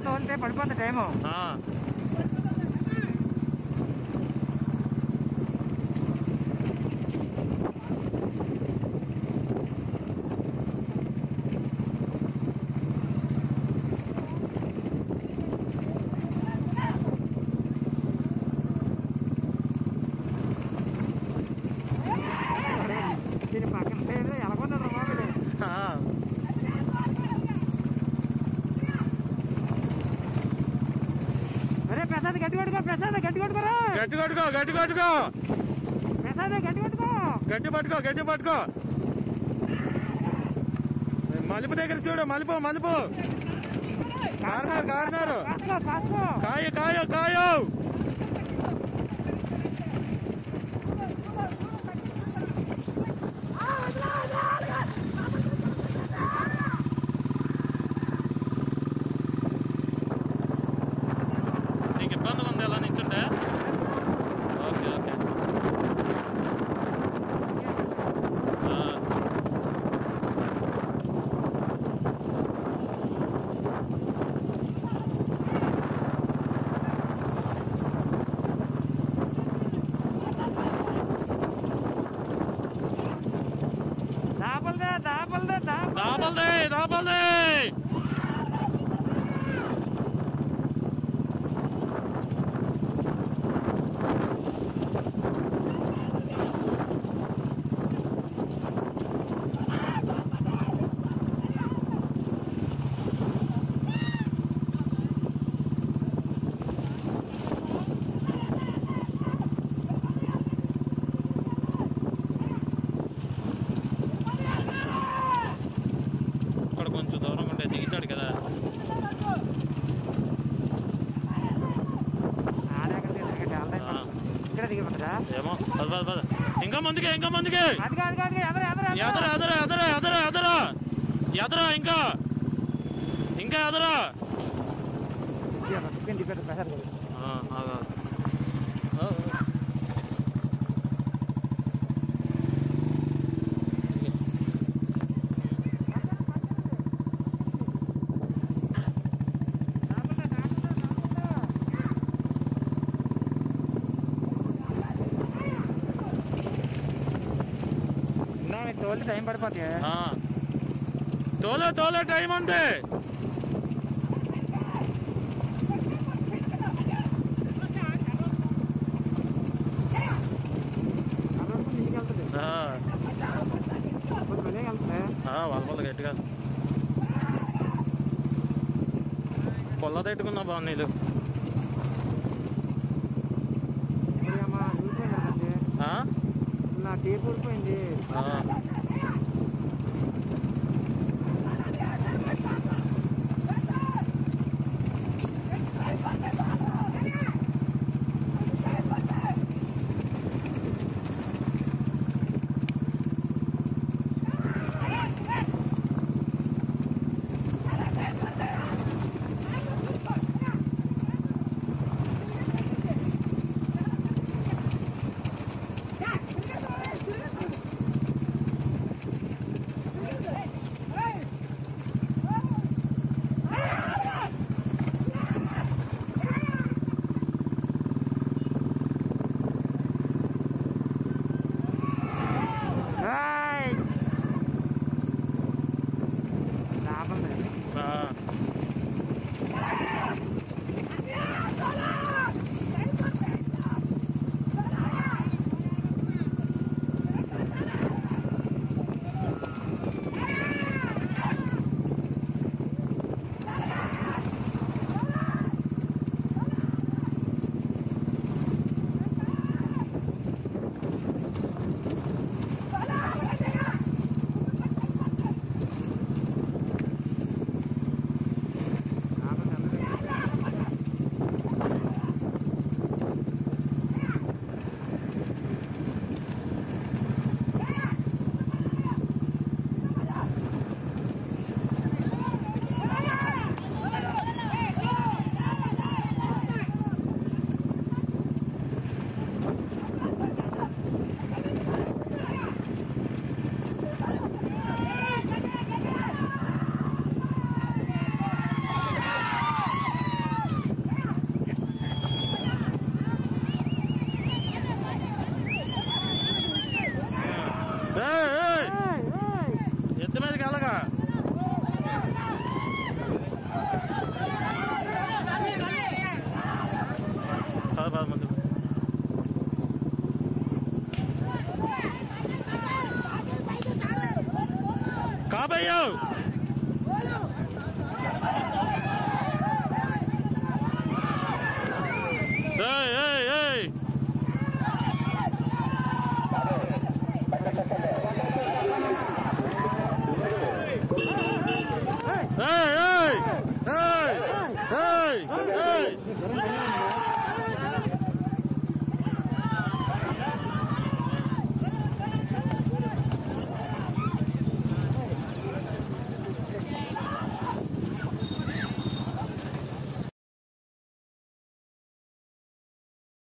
తోలితే పడిపోతుంది టైము ఆ. దీని పక్కన లేదు ఎలాగొన్నారు బాబు ఇది. ఆ. అరే ప్రసాద్ గట్టి కొట్టుకో ప్రసాద్ గట్టి కొట్టుకోరా గట్టి కొట్టుకో గట్టి కొట్టుకో ప్రసాద్ గట్టి కొట్టుకో గట్టి పట్టుకో గట్టి పట్టుకో మలుపు దగ్గర చూడు మలుపు మలుపు కార్నర్ కార్నర్ కాసుకో కాసుకో కాయ కాయ కాయో నీకు ఇబ్బంది ఉంది ఎలా నిల్చుంటే ఓకే ఓకే ఆ. దాపలదే దాపలదే దాప దాబల్దే దాబల్దే ఇక్కడ కొంచెం దూరం ఉంటే దిగుతాడు కదా ఆడాక తిరగండి ఆల్రెడీ ఆ. ఇక్కడ దిగిపోతుందా ఏమో పద పద పద ఇంకా ముందుకే ఇంకా ముందుకే అది కాదు కాదు ఎదర ఎదర ఎదర ఎదర ఎదర ఎదర ఎదర ఎదర ఇంకా ఇంకా ఎదర దిగిపోతుంది దిగిపోతుంది ప్రసాద్ గారు ఆ, ఆగు, ఆగు. ఆ, ఆ. దాపలదే దాపలదే దాపలదే నా మీకు తోలి టైం పడిపోతుంది ఆ. తోలే తోలే టైం అంటే అదొకటి ఇంటికి వెళ్తుంది ఆ, కొంచెం వెళ్ళే వెళ్తుంది ఆ, వాళ్ళ వాళ్ళ గట్టిగా పొల్ల తట్టుకున్నా బాగుంది ఇది ఇప్పుడు అమ్మా ఊరిపోయింది కదండి ఆ? నా టేప్ ఊరిపోయింది ఆ. ఎదురయ్యావు ఏయ్ ఏయ్ ఏయ్ ఏయ్